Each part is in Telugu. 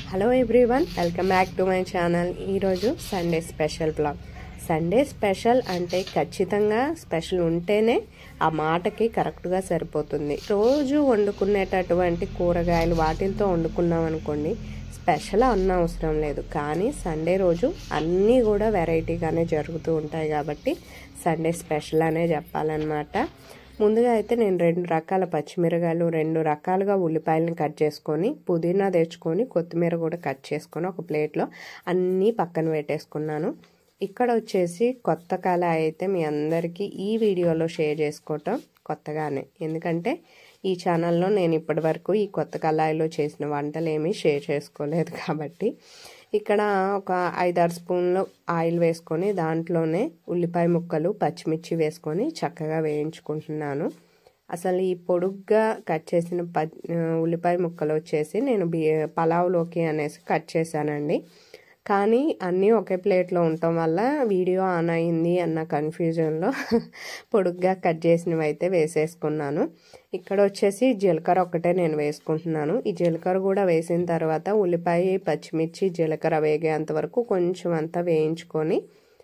Hello everyone welcome back to my channel ఈరోజు Sunday special blog Sunday special అంటే ఖచ్చితంగా స్పెషల్ ఉంటేనే ఆ మాటకి కరెక్ట్గా సరిపోతుంది రోజు వండుకునేటటువంటి కూరగాయలు వాటితో వండుకున్నాం అనుకోండి స్పెషల్ అన్న అవసరం లేదు కానీ సండే రోజు అన్నీ కూడా వెరైటీగానే జరుగుతూ ఉంటాయి కాబట్టి సండే స్పెషల్ అనే చెప్పాలన్నమాట ముందుగా అయితే నేను రెండు రకాల పచ్చిమిరకాయలు రెండు రకాలుగా ఉల్లిపాయలను కట్ చేసుకొని పుదీనా తెచ్చుకొని కొత్తిమీర కూడా కట్ చేసుకొని ఒక ప్లేట్లో అన్నీ పక్కన పెట్టేసుకున్నాను ఇక్కడ వచ్చేసి కొత్త కళ అయితే మీ అందరికీ ఈ వీడియోలో షేర్ చేసుకోవటం కొత్తగానే ఎందుకంటే ఈ ఛానల్లో నేను ఇప్పటి వరకు ఈ కొత్త కళాయిలో చేసిన వంటలు ఏమీ షేర్ చేసుకోలేదు కాబట్టి ఇక్కడ ఒక ఐదారు స్పూన్లు ఆయిల్ వేసుకొని దాంట్లోనే ఉల్లిపాయ ముక్కలు పచ్చిమిర్చి వేసుకొని చక్కగా వేయించుకుంటున్నాను అసలు ఈ పొడుగ్గా కట్ చేసిన ప ఉల్లిపాయ ముక్కలు వచ్చేసి నేను బి పలావ్లోకి అనేసి కట్ చేశానండి కానీ అన్నీ ఒకే ప్లేట్లో ఉండటం వల్ల వీడియో ఆన్ అయింది అన్న కన్ఫ్యూజన్లో పొడుగ్గా కట్ చేసినవి అయితే వేసేసుకున్నాను ఇక్కడ వచ్చేసి జీలకర్ర ఒక్కటే నేను వేసుకుంటున్నాను ఈ జీలకర్ర కూడా వేసిన తర్వాత ఉల్లిపాయ పచ్చిమిర్చి జీలకర్ర వేగేంత వరకు కొంచెం అంతా వేయించుకొని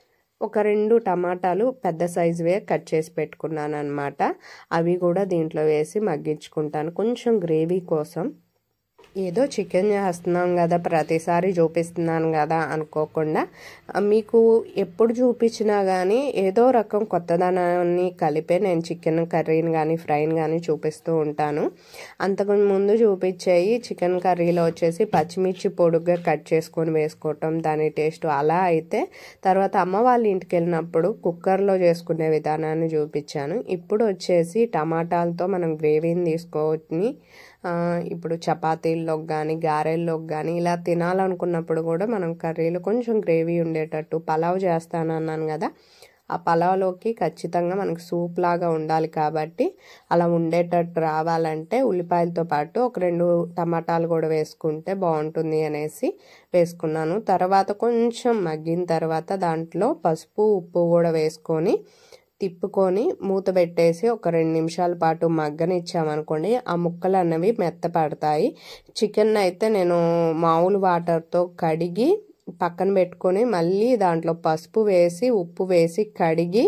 ఒక రెండు టమాటాలు పెద్ద సైజువే కట్ చేసి పెట్టుకున్నాను అనమాట అవి కూడా దీంట్లో వేసి మగ్గించుకుంటాను కొంచెం గ్రేవీ కోసం ఏదో చికెన్ చేస్తున్నాం కదా ప్రతిసారి చూపిస్తున్నాను కదా అనుకోకుండా మీకు ఎప్పుడు చూపించినా కానీ ఏదో రకం కొత్తదనాన్ని కలిపే నేను చికెన్ కర్రీని కానీ ఫ్రైని కానీ చూపిస్తూ ఉంటాను అంతకు ముందు చూపించేవి చికెన్ కర్రీలో వచ్చేసి పచ్చిమిర్చి పొడుగ్గా కట్ చేసుకొని వేసుకోవటం దాని టేస్ట్ అలా అయితే తర్వాత అమ్మ వాళ్ళ ఇంటికి వెళ్ళినప్పుడు కుక్కర్లో చేసుకునే విధానాన్ని చూపించాను ఇప్పుడు వచ్చేసి టమాటాలతో మనం గ్రేవీని తీసుకొని ఇప్పుడు చపాతీల్లోకి కానీ గారెల్లోకి కానీ ఇలా తినాలనుకున్నప్పుడు కూడా మనం కర్రీలు కొంచెం గ్రేవీ ఉండేటట్టు పలావ్ చేస్తానన్నాను కదా ఆ పలావ్లోకి ఖచ్చితంగా మనకి సూప్ లాగా ఉండాలి కాబట్టి అలా ఉండేటట్టు రావాలంటే ఉల్లిపాయలతో పాటు ఒక రెండు టమాటాలు కూడా వేసుకుంటే బాగుంటుంది అనేసి వేసుకున్నాను తర్వాత కొంచెం మగ్గిన తర్వాత దాంట్లో పసుపు ఉప్పు కూడా వేసుకొని తిప్పుకొని మూత పెట్టేసి ఒక రెండు నిమిషాల పాటు మగ్గనిచ్చామనుకోండి ఆ ముక్కలు అన్నవి మెత్తపడతాయి చికెన్ అయితే నేను మామూలు వాటర్తో కడిగి పక్కన పెట్టుకొని మళ్ళీ దాంట్లో పసుపు వేసి ఉప్పు వేసి కడిగి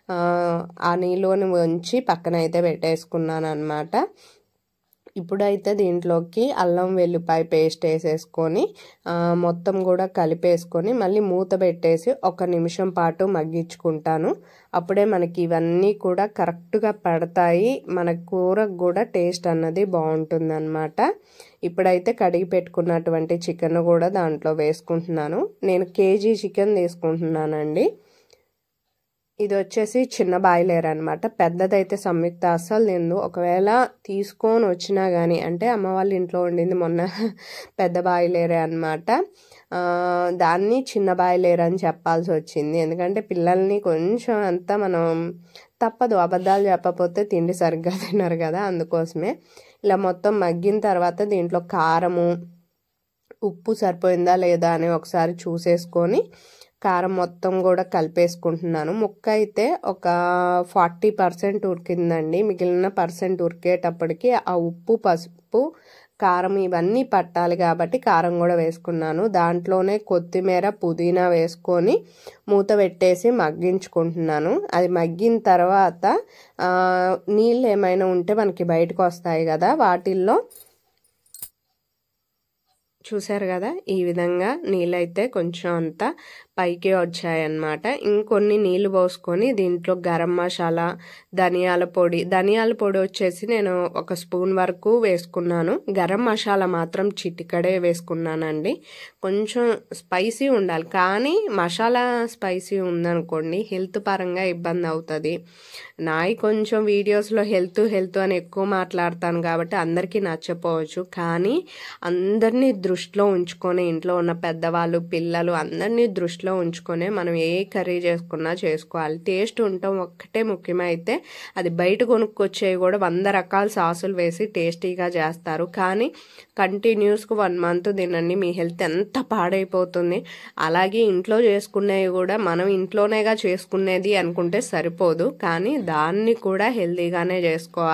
ఆ నీళ్ళని ఉంచి పక్కన అయితే పెట్టేసుకున్నాను అనమాట ఇప్పుడైతే దీంట్లోకి అల్లం వెల్లిపాయ పేస్ట్ వేసేసుకొని మొత్తం కూడా కలిపేసుకొని మళ్ళీ మూత పెట్టేసి ఒక నిమిషం పాటు మగ్గించుకుంటాను అప్పుడే మనకి ఇవన్నీ కూడా కరెక్ట్గా పడతాయి మన కూరకు కూడా టేస్ట్ అన్నది బాగుంటుంది అనమాట ఇప్పుడైతే కడిగి పెట్టుకున్నటువంటి చికెన్ కూడా దాంట్లో వేసుకుంటున్నాను నేను కేజీ చికెన్ తీసుకుంటున్నానండి ఇది వచ్చేసి చిన్న బాయిలేర్ అనమాట పెద్దదైతే సంయుక్త అస్సలు తిందు ఒకవేళ తీసుకొని వచ్చినా కానీ అంటే అమ్మ వాళ్ళ ఇంట్లో వండింది మొన్న పెద్ద బాయిలేరే అనమాట దాన్ని చిన్న బాయిలేర్ అని చెప్పాల్సి వచ్చింది ఎందుకంటే పిల్లల్ని కొంచెం అంతా మనం తప్పదు అబద్ధాలు చెప్పకపోతే తిండి సరిగ్గా తిన్నారు కదా అందుకోసమే ఇలా మొత్తం మగ్గిన తర్వాత దీంట్లో కారము ఉప్పు సరిపోయిందా లేదా అని ఒకసారి చూసేసుకొని కారం మొత్తం కూడా కలిపేసుకుంటున్నాను ముక్క అయితే ఒక ఫార్టీ పర్సెంట్ ఉడికిందండి మిగిలిన పర్సెంట్ ఉడికేటప్పటికి ఆ ఉప్పు పసుపు కారం ఇవన్నీ పట్టాలి కాబట్టి కారం కూడా వేసుకున్నాను దాంట్లోనే కొత్తిమీర పుదీనా వేసుకొని మూత పెట్టేసి మగ్గించుకుంటున్నాను అది మగ్గిన తర్వాత నీళ్ళు ఏమైనా ఉంటే మనకి బయటకు వస్తాయి కదా వాటిల్లో చూసారు కదా ఈ విధంగా నీళ్ళైతే కొంచెం అంతా పైకి వచ్చాయన్నమాట ఇంకొన్ని నీళ్లు పోసుకొని దీంట్లో గరం మసాలా ధనియాల పొడి ధనియాల పొడి వచ్చేసి నేను ఒక స్పూన్ వరకు వేసుకున్నాను గరం మసాలా మాత్రం చిటికడే వేసుకున్నానండి కొంచెం స్పైసీ ఉండాలి కానీ మసాలా స్పైసీ ఉందనుకోండి హెల్త్ పరంగా ఇబ్బంది అవుతుంది నాయి కొంచెం వీడియోస్లో హెల్త్ హెల్త్ అని ఎక్కువ మాట్లాడతాను కాబట్టి అందరికీ నచ్చపోవచ్చు కానీ అందరినీ దృష్టిలో ఉంచుకొని ఇంట్లో ఉన్న పెద్దవాళ్ళు పిల్లలు అందరినీ దృష్టిలో ఉంచుకొని మనం ఏ కర్రీ చేసుకున్నా చేసుకోవాలి టేస్ట్ ఉండటం ఒక్కటే ముఖ్యమైతే అది బయట కొనుక్కొచ్చేవి కూడా వంద రకాల సాసులు వేసి టేస్టీగా చేస్తారు కానీ కంటిన్యూస్గా వన్ మంత్ తినండి మీ హెల్త్ ఎంత పాడైపోతుంది అలాగే ఇంట్లో చేసుకునేవి కూడా మనం ఇంట్లోనేగా చేసుకునేది అనుకుంటే సరిపోదు కానీ దాన్ని కూడా హెల్తీగానే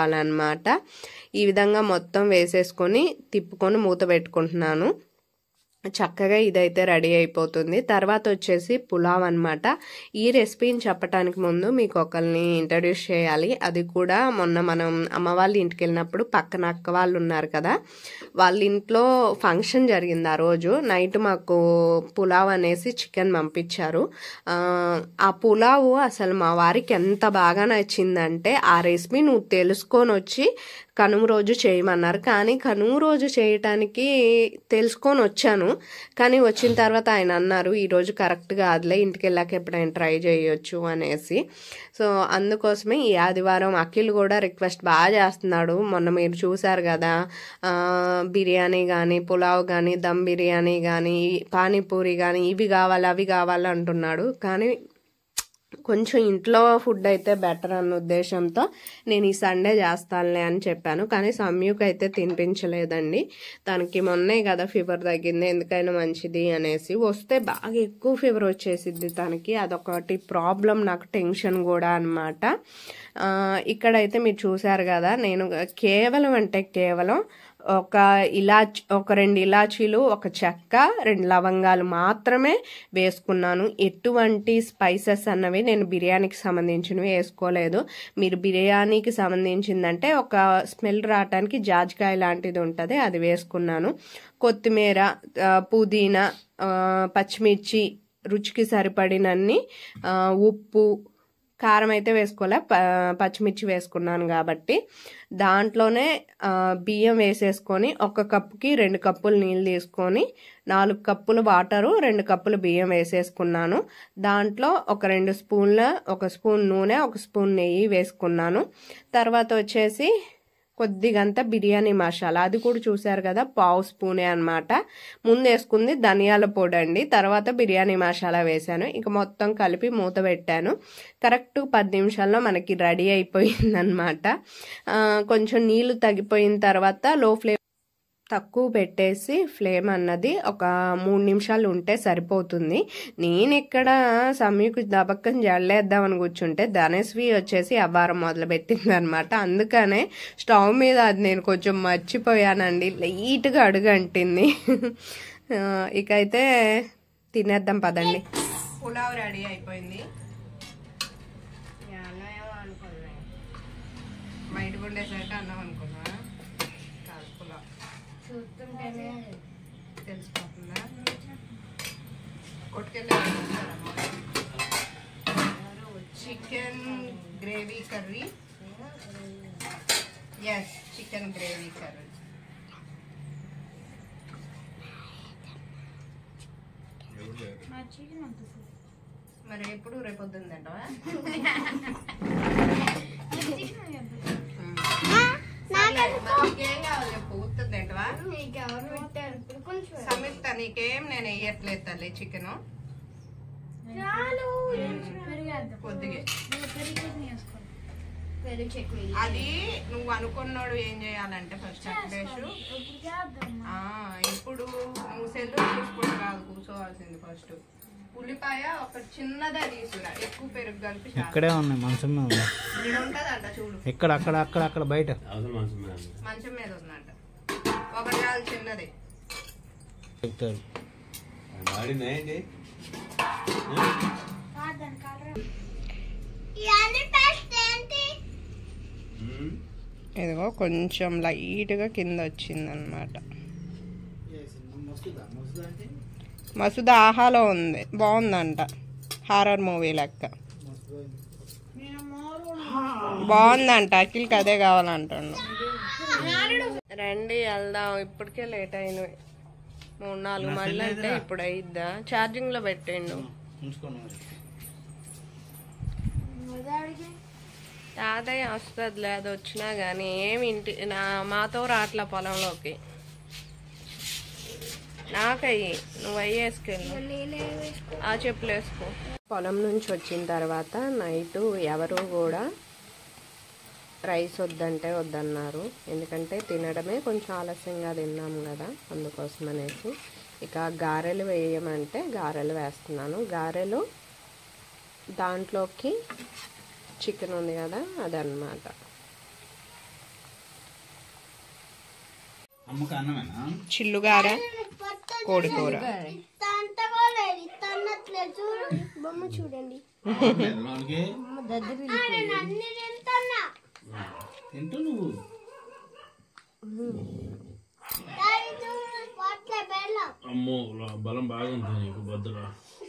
చేసుకోవాలన్నమాట ఈ విధంగా మొత్తం వేసేసుకొని తిప్పుకొని మూత పెట్టుకుంటున్నాను చక్కగా ఇదైతే రెడీ అయిపోతుంది తర్వాత వచ్చేసి పులావ్ అన్నమాట ఈ రెసిపీని చెప్పడానికి ముందు మీకు ఒకరిని ఇంట్రడ్యూస్ చేయాలి అది కూడా మొన్న మనం అమ్మ వాళ్ళ ఇంటికి వెళ్ళినప్పుడు పక్కన అక్క వాళ్ళు ఉన్నారు కదా వాళ్ళ ఇంట్లో ఫంక్షన్ జరిగింది ఆ రోజు నైట్ మాకు పులావ్ అనేసి చికెన్ పంపించారు ఆ, ఆ పులావ్ అసలు మా వారికి ఎంత బాగా నచ్చిందంటే ఆ రెసిపీ నువ్వు తెలుసుకొని వచ్చి కనుమ రోజు చేయమన్నారు కానీ కనుమ రోజు చేయటానికి తెలుసుకొని వచ్చాను కానీ వచ్చిన తర్వాత ఆయన అన్నారు ఈరోజు కరెక్ట్ కాదులే ఇంటికి వెళ్ళాక ఎప్పుడైనా ట్రై చేయొచ్చు అనేసి సో అందుకోసమే ఈ ఆదివారం అఖిల్ కూడా రిక్వెస్ట్ బాగా చేస్తున్నాడు మొన్న మీరు చూసారు కదా ఆ, బిర్యానీ కానీ పులావ్ కానీ దమ్ బిర్యానీ కానీ పానీపూరి కానీ ఇవి కావాలి అవి కావాలి అంటున్నాడు కానీ కొంచెం ఇంట్లో ఫుడ్ అయితే బెటర్ అన్న ఉద్దేశంతో నేను ఈ సండే చేస్తానులే అని చెప్పాను కానీ సమ్యూకి అయితే తినిపించలేదండి తనకి మొన్నే కదా ఫీవర్ తగ్గింది ఎందుకైనా మంచిది అనేసి వస్తే బాగా ఎక్కువ ఫీవర్ వచ్చేసిద్ది తనకి అదొకటి ప్రాబ్లం నాకు టెన్షన్ కూడా అనమాట ఇక్కడైతే మీరు చూసారు కదా నేను కేవలం అంటే కేవలం ఒక ఇలాచి ఒక రెండు ఇలాచీలు ఒక చెక్క రెండు లవంగాలు మాత్రమే వేసుకున్నాను ఎటువంటి స్పైసెస్ అన్నవి నేను బిర్యానీకి సంబంధించినవి వేసుకోలేదు మీరు బిర్యానీకి సంబంధించిందంటే ఒక స్మెల్ రావటానికి జాజికాయ లాంటిది ఉంటుంది అది వేసుకున్నాను కొత్తిమీర ఆ, పుదీనా ఆ, పచ్చిమిర్చి రుచికి సరిపడినన్ని ఆ, ఉప్పు కారం అయితే వేసుకోలే ప పచ్చిమిర్చి వేసుకున్నాను కాబట్టి దాంట్లోనే ఆ, బియ్యం వేసేసుకొని ఒక కప్పుకి రెండు కప్పులు నీళ్ళు తీసుకొని నాలుగు కప్పులు వాటరు రెండు కప్పులు బియ్యం వేసేసుకున్నాను దాంట్లో ఒక రెండు స్పూన్ల ఒక స్పూన్ నూనె ఒక స్పూన్ నెయ్యి వేసుకున్నాను తర్వాత వచ్చేసి కొద్దిగంత బిర్యానీ మసాలా అది కూడా చూసారు కదా పావు స్పూనే అనమాట ముందు వేసుకుంది ధనియాల పొడి అండి తర్వాత బిర్యానీ మసాలా వేశాను ఇక మొత్తం కలిపి మూత పెట్టాను కరెక్ట్ పది నిమిషాల్లో మనకి రెడీ అయిపోయింది అనమాట కొంచెం నీళ్లు తగ్గిపోయిన తర్వాత లో ఫ్లేమ్ తక్కువ పెట్టేసి ఫ్లేమ్ అన్నది ఒక మూడు నిమిషాలు ఉంటే సరిపోతుంది నేను ఇక్కడ సమయకు దబక్కని జల్లేద్దామని కూర్చుంటే ధనస్వి వచ్చేసి అవ్వారం మొదలుపెట్టింది అనమాట అందుకనే స్టవ్ మీద అది నేను కొంచెం మర్చిపోయానండి లైట్గా అడుగంటింది ఆ, ఇక అయితే తినేద్దాం పదండి పులావ్ రెడీ అయిపోయింది బయట ఉండేసరికి అన్నం అనుకున్నా కాదు పులావ్ చూస్తుంటేనే తెలిసిపోతుందా కొట్టుకెళ్ళి chicken gravy curry yes chicken gravy curry మా చికెన్ అంత మరి ఎప్పుడు రేపు పొద్దున్న తింటావా నీకేం కావాలి చెప్పు ఉత్తది తింటావా నీకు ఎవరు పెట్టారు ఇప్పుడు కొంచెం సమిత నీకేం నేను వేయట్లేదు తల్లి చికెన్ చాలు పెరిగేద్దాం కొద్దిగా పెరుగు చట్నీ వేసుకోండి పెరుగు చట్నీ అది నువ్వు అనుకున్నాడు ఏం చేయాలంటే ఫస్ట్ వెంకటేష్ ఇప్పుడు చేద్దాం ఆ, ఇప్పుడు నువ్వు సెల్లు చూసుకుంటూ కాదు కూర్చోవాల్సింది ఫస్ట్ ఉల్లిపాయ ఒక చిన్నదే తీసుకురా ఎక్కువ పెరుగు కలిపి చాలు. ఇక్కడే ఉన్నాయి మంచం మీద ఉన్నాయి ఈడ ఉంటదంట చూడు ఇక్కడ అక్కడ అక్కడ అక్కడ బయట మంచం మీద ఉందంట ఒకటి చాలు చిన్నది చెప్తారు దాని కలర్ ఇవన్నీ పేస్ట్ ఏంటి ఇదిగో కొంచెం లైట్గా కింద వచ్చింది అనమాట మసూద్ ఆహాలో ఉంది బాగుందంట హారర్ మూవీ లెక్క నేను మోరు బాగుందంట అఖిల్కి అదే కావాలంటుండు రండి వెళ్దాం ఇప్పటికే లేట్ అయింది మూడు నాలుగు మళ్ళీ అంటే ఇప్పుడు అయిద్దా ఛార్జింగ్ లో పెట్టిండు ఉంచుకోండి మరి మొదటికి తాతయ్య వస్తుంది లేదు వచ్చినా కానీ ఏమి ఇంటి నా మాతో రాట్ల పొలంలోకి నాకయ్యి నువ్వు అయ్యేసుకెళ్ళు నీళ్ళే వేసుకో ఆ చెప్పులు వేసుకో పొలం నుంచి వచ్చిన తర్వాత నైట్ ఎవరు కూడా రైస్ వద్దంటే వద్దన్నారు ఎందుకంటే తినడమే కొంచెం ఆలస్యంగా తిన్నాము కదా అందుకోసం అనేసి ఇక గారెలు వేయమంటే గారెలు వేస్తున్నాను గారెలు దాంట్లోకి చికెన్ ఉంది కదా అదనమాట అమ్మకి అన్నమేనా చిల్లుగార కోడి కూర ఇంత అంత కూడా ఇంత అన్నట్లేదు చూడు బొమ్మ చూడండి మనకి ఆ, నేను అన్ని తింటున్నా తింటూ నువ్వు డాడీ చూడు పొట్ల బెల్లం అమ్మో లా- బలం బాగుంది నీకు భద్ర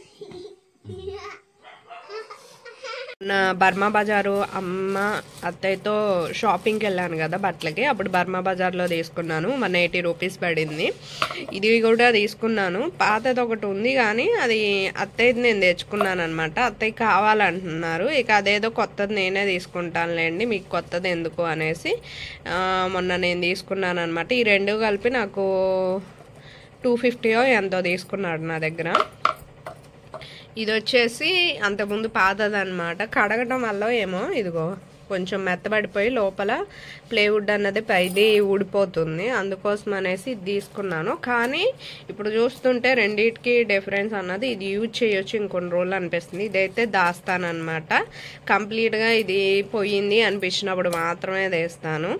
నా బర్మా బజారు అమ్మ అత్తయ్యతో షాపింగ్కి వెళ్ళాను కదా బట్టలకి అప్పుడు బర్మా బజార్లో తీసుకున్నాను వన్ ఎయిటీ రూపీస్ పడింది ఇది కూడా తీసుకున్నాను పాతది ఒకటి ఉంది కానీ అది అత్తయ్యది నేను తెచ్చుకున్నాను అనమాట అత్తయ్య కావాలంటున్నారు ఇక అదేదో కొత్తది నేనే తీసుకుంటానులేండి మీకు కొత్తది ఎందుకు అనేసి ఆ, మొన్న నేను తీసుకున్నాను అనమాట ఈ రెండు కలిపి నాకు టూ ఫిఫ్టీయో ఎంతో తీసుకున్నాడు నా దగ్గర ఇది వచ్చేసి అంతకుముందు పాతదన్నమాట కడగటం వల్ల ఏమో ఇదిగో కొంచెం మెత్తబడిపోయి లోపల ప్లేవుడ్ అన్నది పైది ఊడిపోతుంది అందుకోసం అనేసి ఇది తీసుకున్నాను కానీ ఇప్పుడు చూస్తుంటే రెండింటికి డిఫరెన్స్ అన్నది ఇది యూజ్ చేయొచ్చు ఇంకొన్ని రోజులు అనిపిస్తుంది ఇదైతే దాస్తానమాట కంప్లీట్గా ఇది పోయింది అనిపించినప్పుడు మాత్రమే వేస్తాను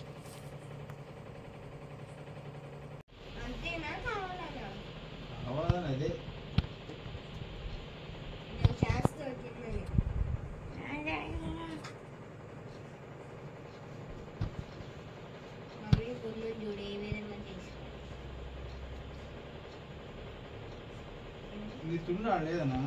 అంతేనా కావాలా కావాలని అదే నేను చేస్తూ వచ్చిందని మమ్మీ గుడ్లు చూడు ఏ విధంగా చేసి నీ తుండా లేదనా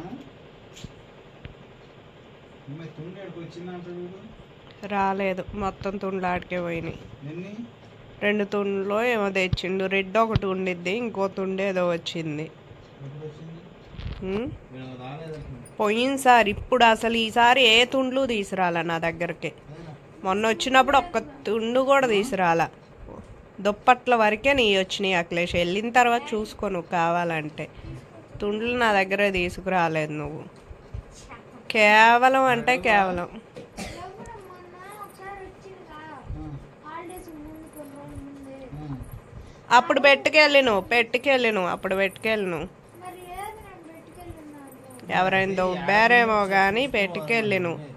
అమ్మాయి తుండి ఎక్కడికి వచ్చిందంట వీడు రాలేదు మొత్తం తుండ్లాడికే పోయినాయి నిన్ని రెండు తుండ్లో ఏమో తెచ్చిండు రెడ్ ఒకటి ఉండిద్ది ఇంకో తుండు ఏదో వచ్చింది ఎప్పుడు వచ్చింది ఉమ్. వీళ్ళకి రాలేదంటుంది పోయినసారి ఇప్పుడు అసలు ఈసారి ఏ తుండ్లు తీసుకురాల నా దగ్గరికి మొన్న వచ్చినప్పుడు ఒక్క తుండు కూడా తీసుకురాల దుప్పట్ల వరకే నీ వచ్చినాయి అఖిలేష్ వెళ్ళిన తర్వాత చూసుకో నువ్వు కావాలంటే తుండ్లు నా దగ్గర తీసుకురాలేదు నువ్వు కేవలం అంటే కేవలం మొన్న ఒకసారి వచ్చింది కదా హాలిడేస్ ముందు కొన్ని రోజుల ముందే అప్పుడు పెట్టుకెళ్ళి నువ్వు పెట్టుకెళ్ళి నువ్వు అప్పుడు పెట్టుకెళ్ళి నువ్వు మరి ఏది నేను పెట్టుకెళ్ళినాను ఎవరైనా దొబ్బారేమో కానీ పెట్టుకెళ్ళి నువ్వు